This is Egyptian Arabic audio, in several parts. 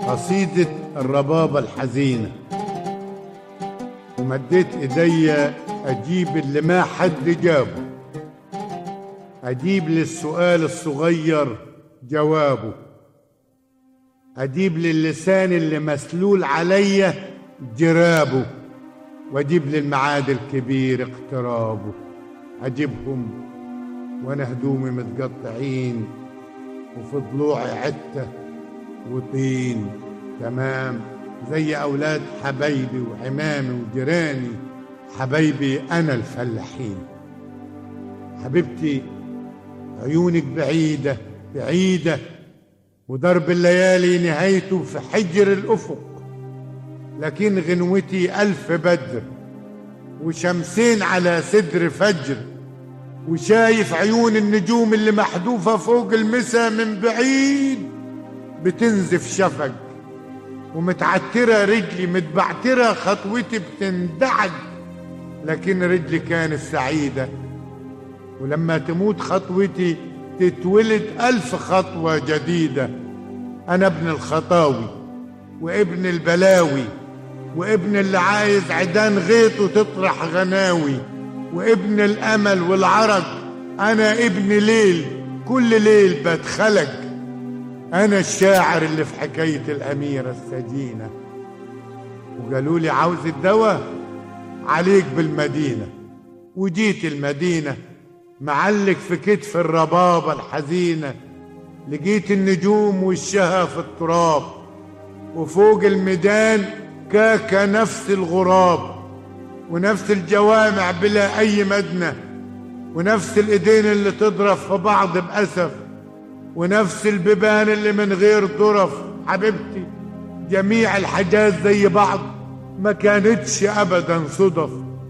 قصيدة الربابة الحزينة ومديت ايديا اجيب اللي ما حد جابه اجيب للسؤال الصغير جوابه اجيب للسان اللي مسلول عليا جرابه واجيب للمعاد الكبير اقترابه اجيبهم وانا هدومي متقطعين وفي ضلوعي عته وطين تمام زي اولاد حبايبي وعمامي وجيراني حبايبي انا الفلاحين حبيبتي عيونك بعيده بعيده ودرب الليالي نهايته في حجر الافق لكن غنوتي الف بدر وشمسين على صدر فجر وشايف عيون النجوم اللي محذوفة فوق المسا من بعيد بتنزف شفق ومتعترة رجلي متبعترة خطوتي بتندعج لكن رجلي كانت سعيدة ولما تموت خطوتي تتولد ألف خطوة جديدة أنا ابن الخطاوي وابن البلاوي وابن اللي عايز عيدان غيط وتطرح غناوي وابن الأمل والعرج أنا ابن ليل كل ليل بتخلق أنا الشاعر اللي في حكاية الأميرة السجينة وقالوا لي عاوز الدواء عليك بالمدينة وجيت المدينة معلق في كتف الربابة الحزينة لقيت النجوم وشها في التراب وفوق الميدان كاكا نفس الغراب ونفس الجوامع بلا أي مدنة ونفس الإيدين اللي تضرب في بعض بأسف ونفس البيبان اللي من غير ظرف حبيبتي جميع الحاجات زي بعض ما كانتش أبدا صدف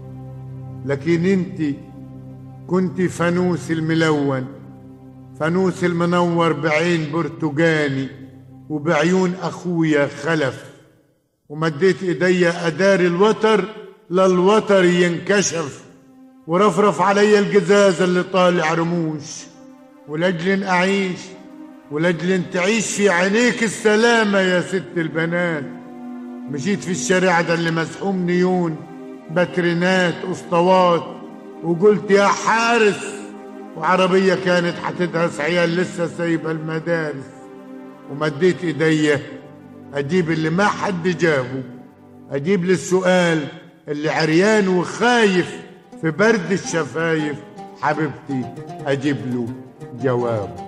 لكن انت كنت فانوس الملون فانوس المنور بعين برتقاني وبعيون أخويا خلف ومديت ايديا اداري الوتر للوتر ينكشف ورفرف علي القزاز اللي طالع رموش ولاجل اعيش ولاجل تعيش في عينيك السلامة يا ست البنات مشيت في الشارع ده اللي مزحوم نيون باترينات اسطوات وقلت يا حارس وعربية كانت حتدهس عيال لسه سايبة المدارس ومديت ايديا اجيب اللي ما حد جابه اجيب للسؤال اللي عريان وخايف في برد الشفايف حبيبتي اجيب له جواب